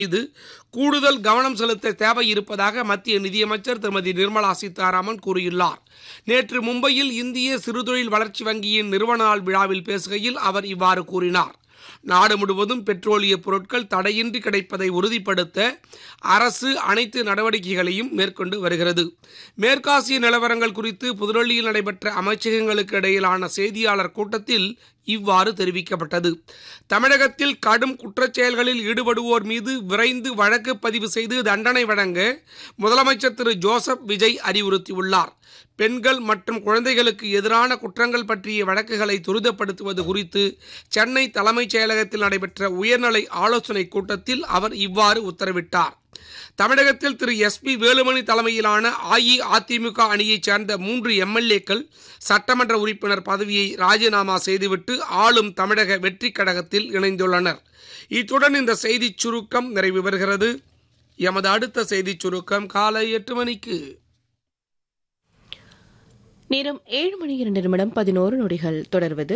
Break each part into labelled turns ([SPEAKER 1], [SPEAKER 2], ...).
[SPEAKER 1] மீது கூடுதல் கவனம் செலுத்த தேவை இருப்பதாக மத்திய நிதியமைச்சர் திருமதி நிர்மலா சீதாராமன் கூறியுள்ளார் நேற்று மும்பையில் இந்திய சிறுதொழில் வளர்ச்சி வங்கியின் நிறுவன நாள் விழாவில் பேசுகையில் அவர் இவ்வாறு கூறினார் நாடு முழுவதும் பெட்ரோலிய பொருட்கள் தடையின்றி கிடைப்பதை உறுதிப்படுத்த அரசு அனைத்து நடவடிக்கைகளையும் மேற்கொண்டு வருகிறது மேற்காசிய நிலவரங்கள் குறித்து புதுடெல்லியில் நடைபெற்ற அமைச்சகங்களுக்கு இடையிலான செய்தியாளர் கூட்டத்தில் இவ்வாறு தெரிவிக்கப்பட்டது தமிழகத்தில் கடும் குற்றச்செயல்களில் ஈடுபடுவோர் மீது விரைந்து வழக்கு பதிவு செய்து தண்டனை வழங்க முதலமைச்சர் திரு ஜோசப் விஜய் அறிவுறுத்தியுள்ளார் பெண்கள் மற்றும் குழந்தைகளுக்கு எதிரான குற்றங்கள் பற்றிய வழக்குகளை துரிதப்படுத்துவது குறித்து சென்னை தலைமைச் செயலகத்தில் நடைபெற்ற உயர்நிலை ஆலோசனைக் கூட்டத்தில் அவர் இவ்வாறு உத்தரவிட்டார் தமிழகத்தில் திரு எஸ் பி வேலுமணி தலைமையிலான அஇஅதிமுக அணியைச் சேர்ந்த மூன்று எம்எல்ஏக்கள் சட்டமன்ற உறுப்பினர் பதவியை ராஜினாமா செய்துவிட்டு ஆளும் தமிழக வெற்றிக் கழகத்தில் இணைந்துள்ளனர் இத்துடன் இந்த செய்திச் சுருக்கம் நிறைவு பெறுகிறது எமது அடுத்த செய்திச் சுருக்கம் காலை எட்டு மணிக்கு
[SPEAKER 2] நேரம் ஏழு மணி இரண்டு நிமிடம் பதினோரு நொடிகள் தொடர்வது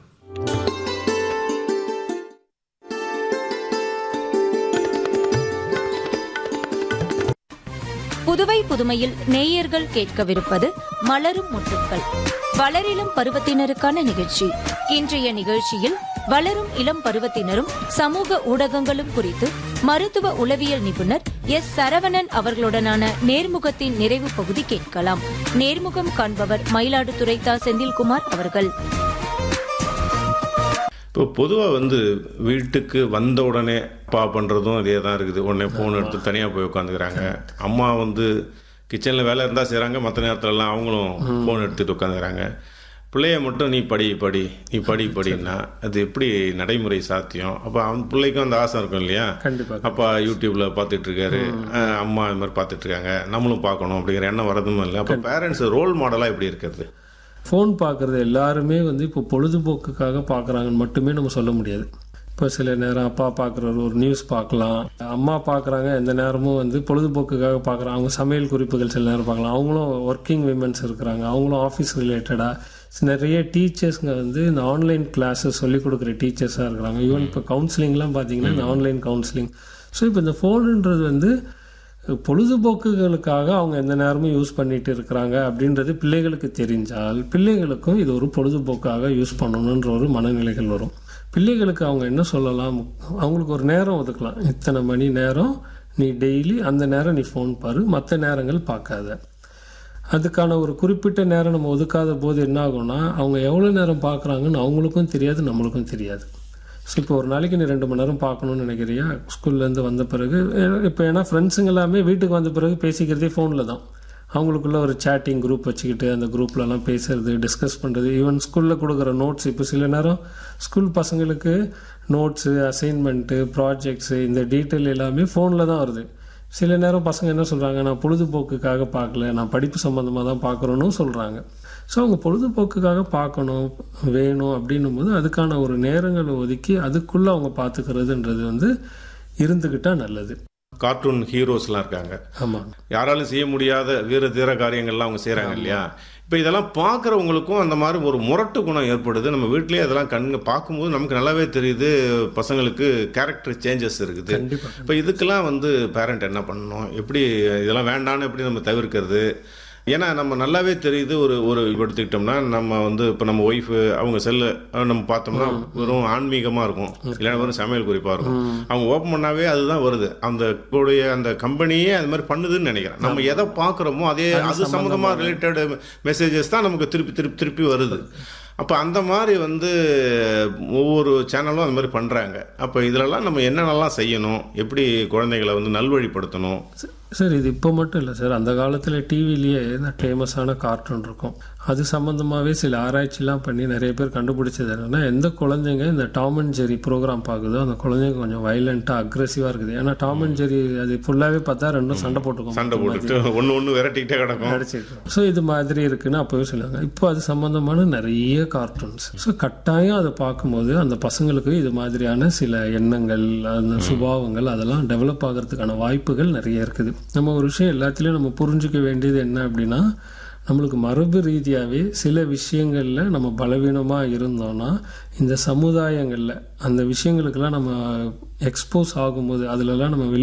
[SPEAKER 3] புதுவை புதுமையில் நேயர்கள் கேட்கவிருப்பது மலரும் முற்றுக்கள் வளரிளம் பருவத்தினருக்கான நிகழ்ச்சி இன்றைய நிகழ்ச்சியில் வளரும் இளம் பருவத்தினரும் சமூக ஊடகங்களும் குறித்து மருத்துவ உளவியல் நிபுணர் எஸ் சரவணன் அவர்களுடனான நேர்முகத்தின் நிறைவு பகுதி கேட்கலாம் நேர்முகம் காண்பவர் மயிலாடுதுறை தா செந்தில்குமார் அவர்கள்
[SPEAKER 4] இப்போ பொதுவாக வந்து வீட்டுக்கு வந்த உடனே அப்பா பண்ணுறதும் இதே தான் இருக்குது உடனே ஃபோன் எடுத்து தனியாக போய் உட்காந்துக்கிறாங்க அம்மா வந்து கிச்சனில் வேலை இருந்தால் செய்கிறாங்க மற்ற நேரத்துலலாம் அவங்களும் ஃபோன் எடுத்துகிட்டு உட்காந்துக்கிறாங்க பிள்ளைய மட்டும் நீ படி படி நீ படி படின்னா அது எப்படி நடைமுறை சாத்தியம் அப்போ அவன் பிள்ளைக்கும் அந்த ஆசை இருக்கும் இல்லையா
[SPEAKER 5] கண்டிப்பா.
[SPEAKER 4] அப்பா யூடியூப்ல பார்த்துட்டு இருக்காரு அஹ் அம்மா இது மாதிரி பார்த்துட்டு இருக்காங்க நம்மளும் பார்க்கணும் அப்படிங்கிற எண்ணம் வரதும் இல்லை அப்போ பேரண்ட்ஸ் ரோல் மாடலாக எப்படி இருக்கிறது
[SPEAKER 5] ஃபோன் பார்க்குறது எல்லாருமே வந்து இப்போ பொழுதுபோக்குக்காக பார்க்குறாங்கன்னு மட்டுமே நம்ம சொல்ல முடியாது இப்போ சில நேரம் அப்பா பார்க்குறாரு ஒரு நியூஸ் பார்க்கலாம் அம்மா பார்க்குறாங்க எந்த நேரமும் வந்து பொழுதுபோக்குக்காக பார்க்குறாங்க அவங்க சமையல் குறிப்புகள் சில நேரம் பார்க்கலாம் அவங்களும் ஒர்க்கிங் விமன்ஸ் இருக்கிறாங்க அவங்களும் ஆஃபீஸ் ரிலேட்டடாக நிறைய டீச்சர்ஸ்ங்க வந்து இந்த ஆன்லைன் கிளாஸஸ் சொல்லிக் கொடுக்குற டீச்சர்ஸாக இருக்கிறாங்க ஈவன் இப்போ கவுன்சிலிங்லாம் பார்த்தீங்கன்னா இந்த ஆன்லைன் கவுன்சிலிங் ஸோ இப்போ இந்த ஃபோனுன்றது வந்து பொழுதுபோக்குகளுக்காக அவங்க எந்த நேரமும் யூஸ் பண்ணிட்டு இருக்கிறாங்க அப்படின்றது பிள்ளைகளுக்கு தெரிஞ்சால் பிள்ளைகளுக்கும் இது ஒரு பொழுதுபோக்காக யூஸ் பண்ணணுன்ற ஒரு மனநிலைகள் வரும் பிள்ளைகளுக்கு அவங்க என்ன சொல்லலாம் அவங்களுக்கு ஒரு நேரம் ஒதுக்கலாம் இத்தனை மணி நேரம் நீ டெய்லி அந்த நேரம் நீ ஃபோன் பாரு மற்ற நேரங்கள் பார்க்காத அதுக்கான ஒரு குறிப்பிட்ட நேரம் நம்ம ஒதுக்காத போது என்ன ஆகும்னா அவங்க எவ்வளோ நேரம் பார்க்குறாங்கன்னு அவங்களுக்கும் தெரியாது நம்மளுக்கும் தெரியாது ஸோ இப்போ ஒரு நாளைக்கு நீ ரெண்டு மணி நேரம் பார்க்கணும்னு நினைக்கிறியா ஸ்கூல்லேருந்து வந்த பிறகு இப்போ ஏன்னா ஃப்ரெண்ட்ஸுங்க எல்லாமே வீட்டுக்கு வந்த பிறகு பேசிக்கிறதே ஃபோனில் தான் அவங்களுக்குள்ள ஒரு சேட்டிங் குரூப் வச்சுக்கிட்டு அந்த குரூப்லலாம் பேசுறது டிஸ்கஸ் பண்ணுறது ஈவன் ஸ்கூலில் கொடுக்குற நோட்ஸ் இப்போ சில நேரம் ஸ்கூல் பசங்களுக்கு நோட்ஸு அசைன்மெண்ட்டு ப்ராஜெக்ட்ஸு இந்த டீட்டெயில் எல்லாமே ஃபோனில் தான் வருது சில நேரம் பசங்க என்ன சொல்கிறாங்க நான் பொழுதுபோக்குக்காக பார்க்கல நான் படிப்பு சம்மந்தமாக தான் பார்க்குறோன்னு சொல்கிறாங்க ஸோ அவங்க பொழுதுபோக்குக்காக பார்க்கணும் வேணும் அப்படின்னும் போது அதுக்கான ஒரு நேரங்களை ஒதுக்கி அதுக்குள்ளே அவங்க பார்த்துக்கிறதுன்றது வந்து இருந்துக்கிட்டால் நல்லது
[SPEAKER 4] கார்ட்டூன் ஹீரோஸ்லாம் இருக்காங்க
[SPEAKER 5] ஆமாம்
[SPEAKER 4] யாராலும் செய்ய முடியாத வீர தீர காரியங்கள்லாம் அவங்க செய்கிறாங்க இல்லையா இப்போ இதெல்லாம் பார்க்குறவங்களுக்கும் அந்த மாதிரி ஒரு முரட்டு குணம் ஏற்படுது நம்ம வீட்லேயே அதெல்லாம் கண்ணு பார்க்கும்போது நமக்கு நல்லாவே தெரியுது பசங்களுக்கு கேரக்டர் சேஞ்சஸ் இருக்குது
[SPEAKER 5] கண்டிப்பா.
[SPEAKER 4] இப்போ இதுக்கெல்லாம் வந்து பேரண்ட் என்ன பண்ணணும் எப்படி இதெல்லாம் வேண்டான்னு எப்படி நம்ம தவிர்க்கிறது ஏன்னா நம்ம நல்லாவே தெரியுது ஒரு ஒரு எடுத்துக்கிட்டோம்னா நம்ம வந்து இப்போ நம்ம ஒய்ஃபு அவங்க செல்லு நம்ம பார்த்தோம்னா வெறும் ஆன்மீகமாக இருக்கும் இல்லைன்னா வெறும் சமையல் குறிப்பாக இருக்கும் அவங்க ஓப்பன் பண்ணாவே அதுதான் வருது அந்த கூடிய அந்த கம்பெனியே அது மாதிரி பண்ணுதுன்னு நினைக்கிறேன் நம்ம எதை பார்க்குறோமோ அதே அது சம்மந்தமாக ரிலேட்டட் மெசேஜஸ் தான் நமக்கு திருப்பி திருப்பி திருப்பி வருது அப்போ அந்த மாதிரி வந்து ஒவ்வொரு சேனலும் அந்த மாதிரி பண்ணுறாங்க அப்போ இதிலெல்லாம் நம்ம என்னென்னலாம் செய்யணும் எப்படி குழந்தைகளை வந்து நல்வழிப்படுத்தணும்
[SPEAKER 5] சார் இது இப்போ மட்டும் இல்லை சார் அந்த காலத்தில் டிவிலேயே இந்த ஃபேமஸான கார்ட்டூன் இருக்கும் அது சம்மந்தமாகவே சில ஆராய்ச்சிலாம் பண்ணி நிறைய பேர் கண்டுபிடிச்சது என்னன்னா எந்த குழந்தைங்க இந்த டாம் அண்ட் ஜெரி ப்ரோக்ராம் பார்க்குதோ அந்த குழந்தைங்க கொஞ்சம் வைலண்ட்டாக அக்ரெசிவாக இருக்குது ஏன்னா டாம் அண்ட் ஜெரி அது ஃபுல்லாகவே பார்த்தா ரெண்டும் சண்டை போட்டுக்கும்
[SPEAKER 4] சண்டை போட்டுட்டு ஒன்று ஒன்று விரட்டிக்கிட்டே கிடக்கும்
[SPEAKER 5] ஸோ இது மாதிரி இருக்குன்னு அப்போவே சொல்லுவாங்க இப்போ அது சம்மந்தமான நிறைய கார்ட்டூன்ஸ் ஸோ கட்டாயம் அதை பார்க்கும்போது அந்த பசங்களுக்கு இது மாதிரியான சில எண்ணங்கள் அந்த சுபாவங்கள் அதெல்லாம் டெவலப் ஆகிறதுக்கான வாய்ப்புகள் நிறைய இருக்குது நம்ம ஒரு விஷயம் எல்லாத்துலேயும் நம்ம புரிஞ்சுக்க வேண்டியது என்ன அப்படின்னா நம்மளுக்கு மரபு ரீதியாகவே சில விஷயங்களில் நம்ம பலவீனமாக இருந்தோம்னா இந்த சமுதாயங்களில் அந்த விஷயங்களுக்கெல்லாம் நம்ம எக்ஸ்போஸ் ஆகும்போது அதுலலாம் நம்ம வெளி